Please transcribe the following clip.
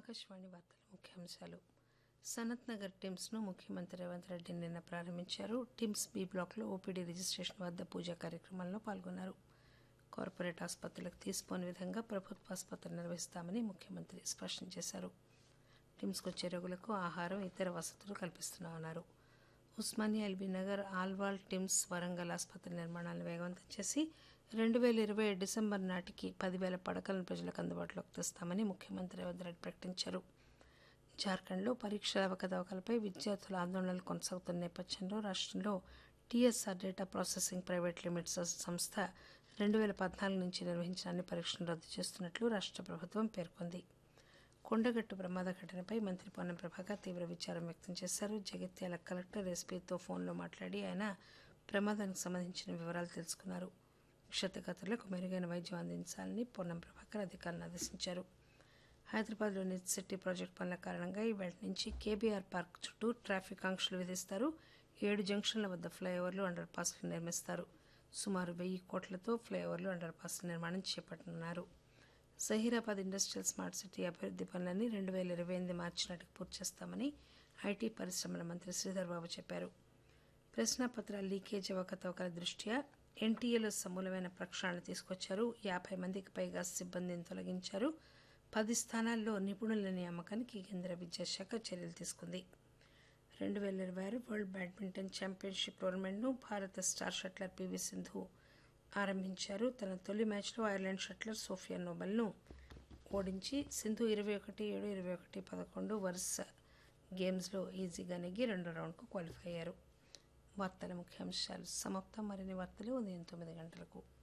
ఆకాశవాణి వార్తల ముఖ్యాంశాలు సనత్ నగర్ టిమ్స్ ను ముఖ్యమంత్రి రేవంత్ రెడ్డి నిన్న ప్రారంభించారు టిమ్స్ బి బ్లాక్ లో ఓపీడీ రిజిస్ట్రేషన్ వద్ద పూజా కార్యక్రమంలో పాల్గొన్నారు కార్పొరేట్ ఆసుపత్రులకు తీసిపోని విధంగా ప్రభుత్వ ఆసుపత్రులు నిర్వహిస్తామని ముఖ్యమంత్రి స్పష్టం చేశారు టిమ్స్ కు వచ్చే రోగులకు ఆహారం ఇతర వసతులు కల్పిస్తున్నామన్నారు ఉస్మానియా ఎల్బీ నగర్ ఆల్వాల్ టిమ్స్ వరంగల్ ఆసుపత్రి నిర్మాణాలను వేగవంతం చేసి రెండు వేల ఇరవై డిసెంబర్ నాటికి పదివేల పడకలను ప్రజలకు అందుబాటులోకి తెస్తామని ముఖ్యమంత్రి రేవంత్ రెడ్డి ప్రకటించారు జార్ఖండ్లో పరీక్షల అవకతవకలపై విద్యార్థుల ఆందోళనలు కొనసాగుతున్న నేపథ్యంలో రాష్ట్రంలో TSR data processing private limited సంస్థ రెండు వేల పద్నాలుగు నుంచి నిర్వహించిన అన్ని పరీక్షలను రద్దు చేస్తున్నట్లు రాష్ట్ర ప్రభుత్వం పేర్కొంది కొండగట్టు ప్రమాద ఘటనపై మంత్రి పొన్నం ప్రభాకర్ తీవ్ర విచారం వ్యక్తం చేశారు జగిత్యాల కలెక్టర్ ఎస్పీతో ఫోన్లో మాట్లాడి ఆయన ప్రమాదానికి సంబంధించిన వివరాలు తెలుసుకున్నారు క్షతగాత్రులకు మెరుగైన వైద్యం అందించాలని పొన్నం ప్రభాకర్ అధికారులను ఆదేశించారు హైదరాబాద్లోని సిటీ ప్రాజెక్టు పనుల కారణంగా ఈవేళ నుంచి కేబీఆర్ పార్క్ చుట్టూ ట్రాఫిక్ ఆంక్షలు విధిస్తారు ఏడు జంక్షన్ల వద్ద ఫ్లైఓవర్లు అండర్ పాస్లు నిర్మిస్తారు సుమారు వెయ్యి కోట్లతో ఫ్లైఓవర్లు అండర్ పాస్ల నిర్మాణం చేపట్టనున్నారు జహీరాబాద్ ఇండస్ట్రియల్ స్మార్ట్ సిటీ అభివృద్ది పనులన్నీ రెండు వేల ఇరవై ఎనిమిది మార్చి నాటికి పూర్తి చేస్తామని ఐటీ పరిశ్రమల మంత్రి శ్రీధర్ బాబు చెప్పారు ప్రశ్నాపత్రాల లీకేజ్ అవకతవకల దృష్ట్యా ఎన్టీఏలో సమూలమైన ప్రక్షాళన తీసుకొచ్చారు యాభై మందికి పైగా సిబ్బందిని తొలగించారు పది స్థానాల్లో నిపుణుల నియామకానికి కేంద్ర విద్యాశాఖ చర్యలు తీసుకుంది రెండు వేల ఇరవై ఆరు వరల్డ్ బ్యాడ్మింటన్ ఛాంపియన్షిప్ టోర్నమెంట్ను భారత స్టార్ షట్లర్ పివి సింధు ఆరంభించారు తన తొలి మ్యాచ్లో ఐర్లాండ్ షట్లర్ సోఫియా నోబెల్ను ఓడించి సింధు ఇరవై ఒకటి ఏడు ఇరవై ఒకటి పదకొండు వరుస గేమ్స్లో ఈజీగా నెగ్గి రెండో రౌండ్కు క్వాలిఫై అయ్యారు వార్తల ముఖ్యాంశాలు సమాప్తం మరిన్ని వార్తలు ఉదయం తొమ్మిది గంటలకు